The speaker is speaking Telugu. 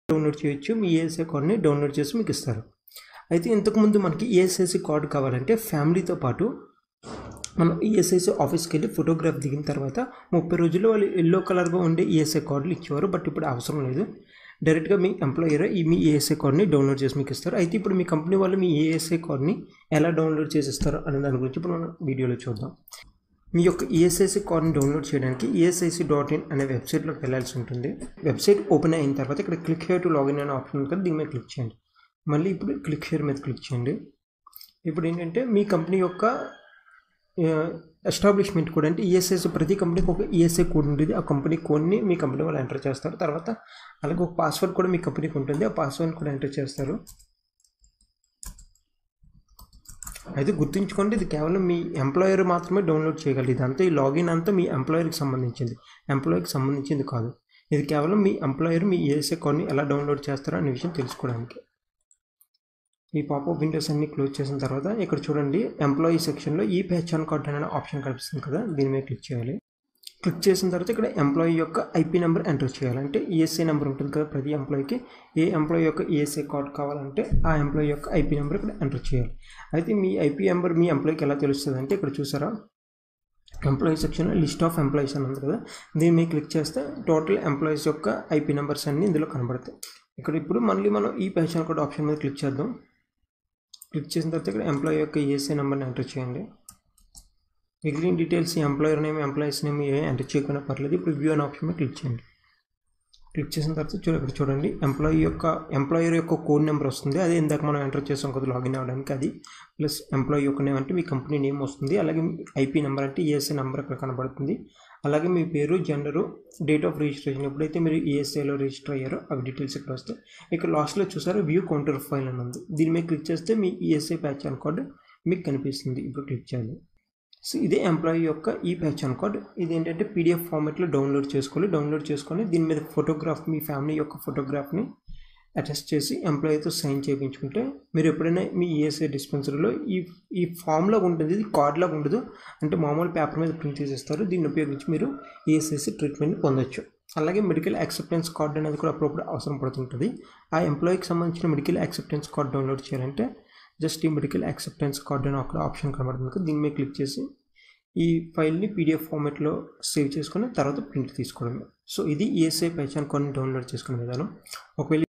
డౌన్లోడ్ చేయొచ్చు మీ ఈఎస్ఐ కార్డ్ని డౌన్లోడ్ చేసి మీకు ఇస్తారు అయితే ఇంతకుముందు మనకి ఈఎస్ఐసి కార్డు కావాలంటే ఫ్యామిలీతో పాటు మనం ఈఎస్ఐసి ఆఫీస్కి వెళ్ళి ఫోటోగ్రాఫ్ దిగిన తర్వాత ముప్పై రోజుల్లో వాళ్ళు ఎల్లో కలర్గా ఉండే ఈఎస్ఐ కార్డులు ఇచ్చేవారు బట్ ఇప్పుడు అవసరం లేదు డైరెక్ట్గా మీ ఎంప్లాయర్ ఈ మీ ఏఎస్ఐ కార్డ్ని డౌన్లోడ్ చేసి మీకు ఇస్తారు అయితే ఇప్పుడు మీ కంపెనీ వాళ్ళు మీ ఏఎస్ఐ కార్డ్ని ఎలా డౌన్లోడ్ చేసి ఇస్తారు అనే దాని గురించి ఇప్పుడు మనం వీడియోలో చూద్దాం మీ యొక్క ఈఎస్ఐసి కార్డ్ని డౌన్లోడ్ చేయడానికి ఈఎస్ఐసి డాట్ ఇన్ అనే వెబ్సైట్లోకి వెళ్ళాల్సి ఉంటుంది వెబ్సైట్ ఓపెన్ అయిన తర్వాత ఇక్కడ క్లిక్ హియర్ టు లాగిన్ అనే ఆప్షన్ ఉంటుంది దీని మీద క్లిక్ చేయండి మళ్ళీ ఇప్పుడు క్లిక్ హియర్ మీద క్లిక్ చేయండి ఇప్పుడు ఏంటంటే మీ కంపెనీ యొక్క ఎస్టాబ్లిష్మెంట్ కోడ్ అంటే ఈఎస్ఐసి ప్రతి కంపెనీకి ఒక ఈఎస్ఐ కోడ్ ఉంటుంది ఆ కంపెనీ కోడ్ని మీ కంపెనీ వాళ్ళు ఎంటర్ చేస్తారు తర్వాత అలాగే ఒక పాస్వర్డ్ కూడా మీ కంపెనీకి ఉంటుంది ఆ పాస్వర్డ్ కూడా ఎంటర్ చేస్తారు అయితే గుర్తుంచుకోండి ఇది కేవలం మీ ఎంప్లాయర్ మాత్రమే డౌన్లోడ్ చేయగలరు ఇదంతా ఈ లాగిన్ అంతా మీ ఎంప్లాయర్కి సంబంధించింది ఎంప్లాయర్కి సంబంధించింది కాదు ఇది కేవలం మీ ఎంప్లాయర్ మీ ఈఎస్ఐ కోడ్ని ఎలా డౌన్లోడ్ చేస్తారో అనే విషయం తెలుసుకోవడానికి ఈ పాపప్ విండోస్ అన్ని క్లోజ్ చేసిన తర్వాత ఇక్కడ చూడండి ఎంప్లాయీ సెక్షన్లో ఈ పెహచాన్ కార్డ్ అనే ఆప్షన్ కనిపిస్తుంది కదా దీని మీద క్లిక్ చేయాలి క్లిక్ చేసిన తర్వాత ఇక్కడ ఎంప్లాయీ యొక్క ఐపీ నెంబర్ ఎంటర్ చేయాలి అంటే ఈఎస్ఐ నెంబర్ ఉంటుంది కదా ప్రతి ఎంప్లాయీకి ఏ ఎంప్లాయీ యొక్క ఈఎస్ఐ కార్డ్ కావాలంటే ఆ ఎంప్లాయీ యొక్క ఐపీ నెంబర్ ఇక్కడ ఎంటర్ చేయాలి అయితే మీ ఐపీ నెంబర్ మీ ఎంప్లాయీకి ఎలా తెలుస్తుంది అంటే ఇక్కడ చూసారా ఎంప్లాయీ సెక్షన్లో లిస్ట్ ఆఫ్ ఎంప్లాయీస్ అని ఉంది కదా దీని మీద క్లిక్ చేస్తే టోటల్ ఎంప్లాయీస్ యొక్క ఐపీ నెంబర్స్ అన్నీ ఇందులో కనబడతాయి ఇక్కడ ఇప్పుడు మళ్ళీ మనం ఈ పెన్షన్ కార్డ్ ఆప్షన్ మీద క్లిక్ చేద్దాం క్లిక్ చేసిన తర్వాత ఇక్కడ ఎంప్లాయీ యొక్క ఈఎస్ఐ నెంబర్ని ఎంటర్ చేయండి మిగిలిన details employer name employees name ఏ ఎంటర్ చేయకుండా పర్లేదు ఇప్పుడు వ్యూ అనే ఆప్షన్ మీద క్లిక్ చేయండి క్లిక్ చేసిన తర్వాత చూ ఇక్కడ చూడండి ఎంప్లాయీ యొక్క ఎంప్లాయర్ యొక్క కోడ్ నెంబర్ వస్తుంది అదే ఇందాక మనం ఎంటర్ చేసాం కదా లాగిన్ అవ్వడానికి అది ప్లస్ ఎంప్లాయీ యొక్క నేమ్ అంటే మీ కంపెనీ నేమ్ వస్తుంది అలాగే ఐపీ నెంబర్ అంటే ఈఎస్ఐ నెంబర్ అక్కడ కనబడుతుంది అలాగే మీ పేరు జెండరు డేట్ ఆఫ్ రిజిస్ట్రేషన్ ఎప్పుడైతే మీరు ఈఎస్ఐలో రిజిస్టర్ అయ్యారో అవి డీటెయిల్స్ ఇక్కడ వస్తాయి ఇక్కడ లాస్ట్లో చూసారు వ్యూ కౌంటర్ ఫైల్ అని ఉంది దీని మీద క్లిక్ చేస్తే మీ ఈఎస్ఐ ప్యాచ్ కార్డ్ మీకు కనిపిస్తుంది ఇప్పుడు క్లిక్ చేయాలి సో ఇదే ఎంప్లాయీ యొక్క ఈ పెన్షన్ కార్డ్ ఇది ఏంటంటే పీడిఎఫ్ ఫార్మాట్లో డౌన్లోడ్ చేసుకోవాలి డౌన్లోడ్ చేసుకొని దీని మీద ఫోటోగ్రాఫ్ మీ ఫ్యామిలీ యొక్క ఫోటోగ్రాఫ్ని అటాచ్ చేసి ఎంప్లాయీతో సైన్ చేయించుకుంటే మీరు ఎప్పుడైనా మీ ఈఎస్ఐ డిస్పెన్సరీలో ఈ ఈ ఫామ్లో ఉంటుంది ఇది కార్డ్లాగా ఉండదు అంటే మామూలు పేపర్ మీద ప్రింట్ చేసేస్తారు దీన్ని ఉపయోగించి మీరు ఈఎస్ఐసి ట్రీట్మెంట్ పొందొచ్చు అలాగే మెడికల్ యాక్సెప్టెన్స్ కార్డ్ అనేది కూడా అప్పుడప్పుడు అవసరం పడుతుంటుంది ఆ ఎంప్లాయీకి సంబంధించిన మెడికల్ యాక్సెప్టెన్స్ కార్డ్ డౌన్లోడ్ చేయాలంటే జస్ట్ ఈ మెడికల్ యాక్సెప్టెన్స్ కార్డ్ అని అక్కడ ఆప్షన్ కనబడుతుంది దీని మీద క్లిక్ చేసి ఈ ఫైల్ని పీడిఎఫ్ ఫార్మాట్లో సేవ్ చేసుకొని తర్వాత ప్రింట్ తీసుకోవడమే సో ఇది ఈఎస్ఐ పైచాన్ కార్డ్ని డౌన్లోడ్ చేసుకునే విధానం ఒకవేళ